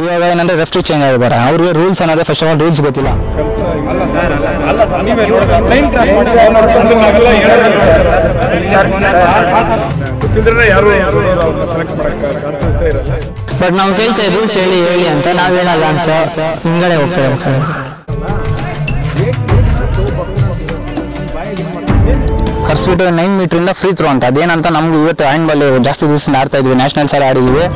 ಇವಾಗ ಏನಂದ್ರೆ referee change ಆಗಿದ್ದಾರೆ ಅವ್ರಿಗೆ ರೂಲ್ಸ್ ಅನ್ನೋದೇ ಫಸ್ಟ್ ಆಫ್ ಆಲ್ ರೂಲ್ಸ್ ಗೊತ್ತಿಲ್ಲ ಗೊತ್ತಿದ್ರೆ ಯಾರು ಸೆಲೆಕ್ಟ್ ಮಾಡಕ್ಕೆ ಚಾನ್ಸಸ್ ಇರಲ್ಲ ಬಟ್ ನಾವು ಕೇಳ್ತೇವೆ ರೂಲ್ಸ್ ಹೇಳಿ ಹೇಳಿ ಅಂತ ನಾವು ಹೇಳಲ್ಲ ಅಂತ ಹಿಂಗಡೆ ಹೋಗ್ತೇವೆ ಸರ್ ಕರ್ಸ್ಬಿಟ್ಟು ನೈನ್ ಮೀಟ್ರಿಂದ ಫ್ರೀ ಥ್ರೋ ಅಂತ ಅದೇನಂತ ನಮ್ಗೆ ಇವತ್ತು ಹ್ಯಾಂಡ್ ಬಾಲ್ ಜಾಸ್ತಿ ದಿವಸ ಆಡ್ತಾ ಇದ್ವಿ ನ್ಯಾಷನಲ್ಸ್ ಎಲ್ಲ ಆಡಿದ್ವಿ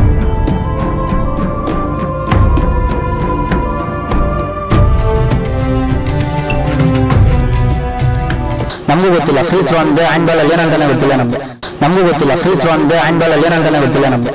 ನಮಗೂ ಗೊತ್ತಿಲ್ಲ ಫ್ರೀ ಥ್ರೋ ಅಂದ್ರೆ ಹ್ಯಾಂಡ್ ಬಾಲ್ ಅಲ್ಲಿ ಏನಂತಾನೆ ಗೊತ್ತಿಲ್ಲ ನಮ್ಗೆ ನಮಗೂ ಗೊತ್ತಿಲ್ಲ ಫ್ರೀ ಥ್ರೋ ಅಂದ್ರೆ ಹ್ಯಾಂಡ್ ಬಾಲ್ ಅಲ್ಲಿ ಏನಂತಾನೆ ಗೊತ್ತಿಲ್ಲ ನಮ್ಗೆ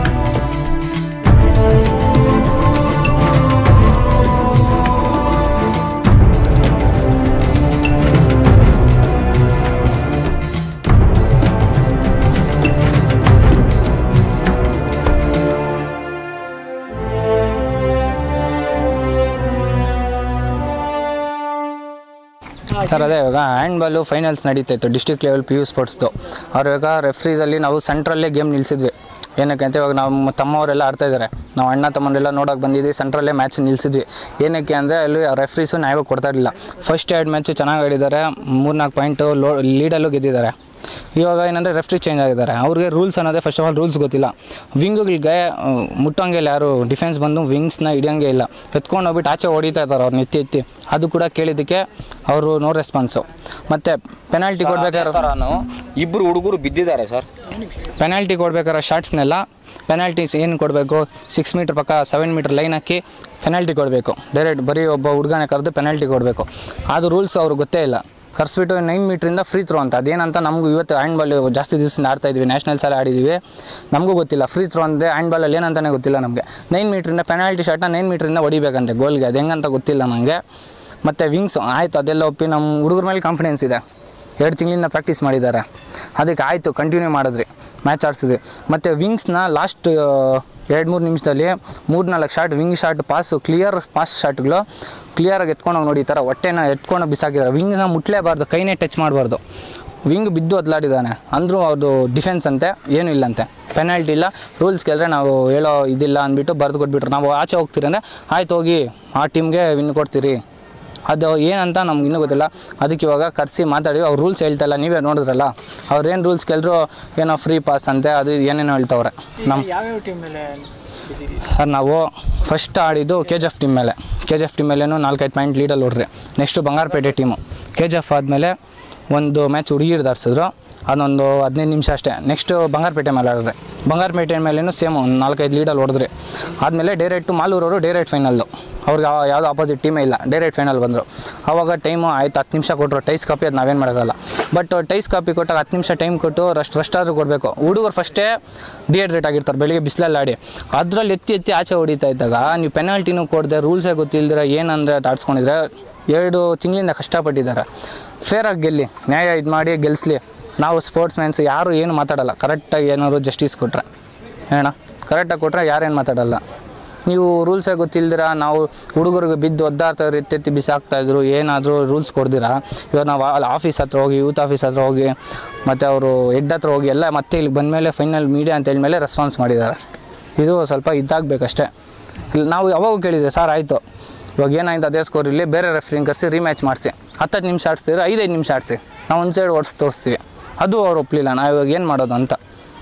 ಸರ್ ಅದೇ ಇವಾಗ ಹ್ಯಾಂಡ್ ಬಾಲು ಫೈನಲ್ಸ್ ನಡೀತಾ ಇತ್ತು ಡಿಸ್ಟ್ರಿಕ್ಟ್ ಲೆವೆಲ್ ಪಿ ಯು ಸ್ಪೋರ್ಟ್ಸ್ದು ಅವ್ರು ಇವಾಗ ರೆಫ್ರೀಸಲ್ಲಿ ನಾವು ಸೆಂಟ್ರಲ್ಲೇ ಗೇಮ್ ನಿಲ್ಲಿಸಿದ್ವಿ ಏನಕ್ಕೆ ಅಂತ ಇವಾಗ ನಮ್ಮ ತಮ್ಮವರೆಲ್ಲ ಆಡ್ತಾ ಇದ್ದಾರೆ ನಾವು ಅಣ್ಣ ತಮ್ಮನೆಲ್ಲ ನೋಡೋಕೆ ಬಂದಿದ್ವಿ ಸೆಂಟ್ರಲ್ಲೇ ಮ್ಯಾಚ್ ನಿಲ್ಲಿಸಿದ್ವಿ ಏನಕ್ಕೆ ಅಂದರೆ ಅಲ್ಲಿ ರೆಫ್ರೀಸು ನ್ಯಾಯವಾಗಿ ಕೊಡ್ತಾ ಇರಲಿಲ್ಲ ಫಸ್ಟ್ ಎರಡು ಮ್ಯಾಚ್ ಚೆನ್ನಾಗಿ ಆಡಿದ್ದಾರೆ ಮೂರ್ನಾಲ್ಕು ಪಾಯಿಂಟು ಲೋ ಲೀಡಲ್ಲೂ ಗೆದ್ದಿದ್ದಾರೆ ಇವಾಗ ಏನಂದರೆ ರೆಫ್ರಿ ಚೇಂಜ್ ಆಗಿದ್ದಾರೆ ಅವ್ರಿಗೆ ರೂಲ್ಸ್ ಅನ್ನೋದೇ ಫಸ್ಟ್ ಆಫ್ ಆಲ್ ರೂಲ್ಸ್ ಗೊತ್ತಿಲ್ಲ ವಿಂಗುಗಳಿಗೆ ಮುಟ್ಟಂಗೆ ಇಲ್ಲ ಯಾರು ಡಿಫೆನ್ಸ್ ಬಂದು ವಿಂಗ್ಸ್ನ ಹಿಡಿಯೋಂಗೆ ಇಲ್ಲ ಎತ್ಕೊಂಡು ಹೋಗ್ಬಿಟ್ಟು ಆಚೆ ಹೊಡಿತಾ ಇದ್ದಾರೆ ಅವ್ರು ಎತ್ತಿ ಎತ್ತಿ ಅದು ಕೂಡ ಕೇಳಿದ್ದಕ್ಕೆ ಅವರು ನೋ ರೆಸ್ಪಾನ್ಸು ಮತ್ತು ಪೆನಾಲ್ಟಿ ಕೊಡ್ಬೇಕಾದ್ರೆ ಥರನು ಇಬ್ಬರು ಹುಡುಗರು ಬಿದ್ದಿದ್ದಾರೆ ಸರ್ ಪೆನಾಲ್ಟಿ ಕೊಡ್ಬೇಕಾದ್ರೆ ಶಾರ್ಟ್ಸ್ನೆಲ್ಲ ಪೆನಾಲ್ಟೀಸ್ ಏನು ಕೊಡಬೇಕು ಸಿಕ್ಸ್ ಮೀಟ್ರ್ ಪಕ್ಕ ಸೆವೆನ್ ಮೀಟ್ರ್ ಲೈನ್ ಹಾಕಿ ಪೆನಾಲ್ಟಿ ಕೊಡಬೇಕು ಡೈರೆಕ್ಟ್ ಬರೀ ಒಬ್ಬ ಹುಡುಗನೇ ಕರೆದು ಪೆನಾಲ್ಟಿ ಕೊಡಬೇಕು ಅದು ರೂಲ್ಸ್ ಅವ್ರಿಗೆ ಗೊತ್ತೇ ಇಲ್ಲ ಕರ್ಸ್ಬಿಟ್ಟು ನೈನ್ ಮೀಟ್ರಿಂದ ಫ್ರೀ ಥ್ರೋ ಅಂತ ಅದೇನಂತ ನಮಗೂ ಇವತ್ತು ಹ್ಯಾಂಡ್ ಬಾಲ್ ಜಾಸ್ತಿ ದಿವಸದಿಂದ ಆಡ್ತಾ ಇದ್ವಿ ನ್ಯಾಷನಲ್ಸ್ ಎಲ್ಲ ಆಡಿದ್ದೀವಿ ನಮಗೂ ಗೊತ್ತಿಲ್ಲ ಫ್ರೀ ಥ್ರೋ ಅಂದರೆ ಹ್ಯಾಂಡ್ ಬಾಲಲ್ಲಿ ಏನಂತಾನೆ ಗೊತ್ತಿಲ್ಲ ನಮಗೆ ನೈನ್ ಮೀಟ್ರಿಂದ ಪೆನಾಲ್ಟಿ ಶಾಟ್ನ ನೈನ್ ಮೀಟ್ರಿಂದ ಹೊಡಿಬೇಕಂತೆ ಗೋಲ್ಗೆ ಅದು ಹೆಂಗಂತ ಗೊತ್ತಿಲ್ಲ ನನಗೆ ಮತ್ತು ವಿಂಗ್ಸ್ ಆಯಿತು ಅದೆಲ್ಲ ಒಪ್ಪಿ ನಮ್ಮ ಹುಡುಗರ ಮೇಲೆ ಕಾನ್ಫಿಡೆನ್ಸ್ ಇದೆ ಎರಡು ತಿಂಗಳಿಂದ ಪ್ರಾಕ್ಟೀಸ್ ಮಾಡಿದ್ದಾರೆ ಅದಕ್ಕೆ ಆಯಿತು ಕಂಟಿನ್ಯೂ ಮಾಡಿದ್ರಿ ಮ್ಯಾಚ್ ಆಡಿಸಿದ್ವಿ ಮತ್ತು ವಿಂಗ್ಸ್ನ ಲಾಸ್ಟ್ ಎರಡು ಮೂರು ನಿಮಿಷದಲ್ಲಿ ಮೂರು ನಾಲ್ಕು shot wing shot pass clear pass ಶಾಟ್ಗಳು ಕ್ಲಿಯರಾಗಿ ಎತ್ಕೊಂಡೋಗಿ ನೋಡಿ ಈ ಥರ ಹೊಟ್ಟೆನ ಎತ್ಕೊಂಡು ಬಿಸಾಕಿದ್ದಾರೆ ವಿಂಗ್ನ ಮುಟ್ಲೇಬಾರ್ದು ಕೈನೇ ಟಚ್ ಮಾಡಬಾರ್ದು ವಿಂಗ್ ಬಿದ್ದು ಒದ್ಲಾಡಿದ್ದಾನೆ ಅಂದರೂ ಅದು ಡಿಫೆನ್ಸ್ ಅಂತೆ ಏನೂ ಇಲ್ಲಂತೆ ಪೆನಾಲ್ಟಿ ಇಲ್ಲ ರೂಲ್ಸ್ ಕೇಳಿದ್ರೆ ನಾವು ಹೇಳೋ ಇದಿಲ್ಲ ಅಂದ್ಬಿಟ್ಟು ಬರೆದು ಕೊಟ್ಬಿಟ್ರು ನಾವು ಆಚೆ ಹೋಗ್ತೀರಿ ಅಂದರೆ ಆಯ್ತು ಹೋಗಿ ಆ ಟೀಮ್ಗೆ ವಿನ್ ಕೊಡ್ತೀರಿ ಅದು ಏನಂತ ನಮ್ಗೆ ಇನ್ನೂ ಗೊತ್ತಿಲ್ಲ ಅದಕ್ಕೆ ಇವಾಗ ಕರೆಸಿ ಮಾತಾಡಿ ಅವ್ರು ರೂಲ್ಸ್ ಹೇಳ್ತಾಯಿಲ್ಲ ನೀವೇ ನೋಡಿದ್ರಲ್ಲ ಅವ್ರು ಏನು ರೂಲ್ಸ್ ಕೇಳಿದ್ರು ಏನೋ ಫ್ರೀ ಪಾಸ್ ಅಂತೆ ಅದು ಇದು ಏನೇನೋ ಹೇಳ್ತವ್ರೆ ನಮ್ಮ ಯಾವ್ಯಾವ ಟೀಮ್ ಮೇಲೆ ಬಿದ್ದಿದ್ದೀರಿ ಸರ್ ನಾವು ಫಸ್ಟ್ ಆಡಿದ್ದು ಕೆ ಜಿ ಎಫ್ ಟೀಮ್ ಮೇಲೆ ಕೆ ಜಿ ಎಫ್ ಟೀಮ್ ಮೇಲೇನು ನಾಲ್ಕೈದು ಪಾಯಿಂಟ್ ಲೀಡಲ್ಲಿ ಹೊಡ್ರಿ next Bangarapete team K G F ಆದಮೇಲೆ ಒಂದು ಮ್ಯಾಚ್ ಹುಡುಗಿರು ದಾಡ್ಸಿದ್ರು ಅದೊಂದು ಹದಿನೈದು ನಿಮಿಷ ಅಷ್ಟೇ ನೆಕ್ಸ್ಟು ಬಂಗಾರಪೇಟೆ ಮೇಲೆ ಆಡಿದ್ರೆ ಬಂಗಾರಪೇಟೆ ಮೇಲೇನು ಸೇಮ್ ಒಂದು ನಾಲ್ಕೈದು ಲೀಡಲ್ಲಿ ಹೊಡೆದ್ರಿ ಆದಮೇಲೆ ಡೈರೆಕ್ಟು ಮಾಲೂರವರು ಡೈರೆಕ್ಟ್ ಫೈನಲ್ಲು ಅವ್ರಿಗೆ ಯಾವ- ಯಾವುದೋ ಆಪೋಸಿಟ್ ಟೀಮೇ ಇಲ್ಲ ಡೈರೆಕ್ಟ್ ಫೈನಲ್ ಬಂದರು ಆವಾಗ ಟೈಮು ಆಯ್ತು ಹತ್ತು ನಿಮಿಷ ಕೊಟ್ಟರು ಟೈಸ್ ಕಾಪಿ ಅದು ನಾವೇನು ಮಾಡೋಕ್ಕಲ್ಲ ಬಟ್ ಟೈಸ್ ಕಾಪಿ ಕೊಟ್ಟಾಗ ಹತ್ತು ನಿಮಿಷ ಟೈಮ್ ಕೊಟ್ಟು ರಸ್ಟ್ ರಷ್ಟಾದರೂ ಕೊಡಬೇಕು ಹುಡುಗರು ಫಸ್ಟೇ ಡಿಹೈಡ್ರೇಟ್ ಆಗಿರ್ತಾರೆ ಬೆಳಿಗ್ಗೆ ಬಿಸಿಲಲ್ಲಿ ಆಡಿ ಅದ್ರಲ್ಲಿ ಎತ್ತಿ ಎತ್ತಿ ಆಚೆ ಹೊಡಿತಾ ಇದ್ದಾಗ ನೀವು ಪೆನಾಲ್ಟಿನೂ ಕೊಡದೆ ರೂಲ್ಸೇ ಗೊತ್ತಿಲ್ದಿರ ಏನಂದರೆ ಆಡ್ಸ್ಕೊಂಡಿದ್ರೆ ಎರಡು ತಿಂಗಳಿಂದ ಕಷ್ಟಪಟ್ಟಿದ್ದಾರೆ ಫೇರಾಗಿ ಗೆಲ್ಲಿ ನ್ಯಾಯ ಇದು ಮಾಡಿ ಗೆಲ್ಲಿಸ್ಲಿ ನಾವು ಸ್ಪೋರ್ಟ್ಸ್ ಮ್ಯಾನ್ಸ್ ಯಾರು ಏನು ಮಾತಾಡಲ್ಲ ಕರೆಕ್ಟಾಗಿ ಏನಾದ್ರು ಜಸ್ಟಿಸ್ ಕೊಟ್ಟರೆ ಹೇಳ ಕರೆಕ್ಟಾಗಿ ಕೊಟ್ಟರೆ ಯಾರೇನು ಮಾತಾಡಲ್ಲ ನೀವು ರೂಲ್ಸೇ ಗೊತ್ತಿಲ್ದಿರ ನಾವು ಹುಡುಗರಿಗೆ ಬಿದ್ದು ಒದ್ದಾಡ್ತಾ ಇದ್ರು ಎತ್ತೆತ್ತಿ ಬಿಸಾಕ್ತಾ ಇದ್ರು ಏನಾದರೂ ರೂಲ್ಸ್ ಕೊಡ್ದಿರಾ ಇವಾಗ ನಾವು ಅಲ್ಲಿ ಆಫೀಸ್ ಹತ್ರ ಹೋಗಿ ಯೂತ್ ಆಫೀಸ್ ಹತ್ರ ಹೋಗಿ ಮತ್ತು ಅವರು ಹೆಡ್ ಹತ್ರ ಹೋಗಿ ಎಲ್ಲ ಮತ್ತೆ ಇಲ್ಲಿಗೆ ಬಂದಮೇಲೆ ಫೈನಲ್ ಮೀಡಿಯಾ ಅಂತ ಹೇಳಿದ್ಮೇಲೆ ರೆಸ್ಪಾನ್ಸ್ ಮಾಡಿದ್ದಾರೆ ಇದು ಸ್ವಲ್ಪ ಇದಾಗಬೇಕಷ್ಟೇ ಇಲ್ಲಿ ನಾವು ಯಾವಾಗ ಕೇಳಿದೆ ಸರ್ ಆಯಿತು ಇವಾಗ ಏನಾಯ್ತು ಅದೇ ಸ್ಕೋರ್ ಇಲ್ಲಿ ಬೇರೆ ರೆಫ್ರಿಂಗ್ ಕರೆಸಿ ರೀಮ್ಯಾಚ್ ಮಾಡಿಸಿ ಹತ್ತತ್ತು ನಿಮಿಷ ಆಡಿಸ್ತಿದ್ರೆ ಐದೈದು ನಿಮಿಷ ಆಡಿಸಿ ನಾವು ಒಂದು ಸೈಡ್ ಓಡಿಸಿ ತೋರಿಸ್ತೀವಿ ಅದು ಅವ್ರು ಒಪ್ಪಲಿಲ್ಲ ನಾವು ಇವಾಗ ಏನು ಮಾಡೋದು ಅಂತ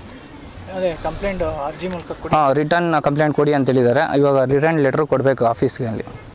ಅದೇ ಕಂಪ್ಲೇಂಟ್ ಅರ್ಜಿ ಮೂಲಕ ಕೊಡಿ ಹಾಂ ರಿಟರ್ನ್ ಕಂಪ್ಲೇಂಟ್ ಕೊಡಿ ಅಂತ ಹೇಳಿದ್ದಾರೆ ಇವಾಗ ರಿಟರ್ನ್ ಲೆಟ್ರ್ ಕೊಡಬೇಕು ಆಫೀಸ್ಗೆ ಅಲ್ಲಿ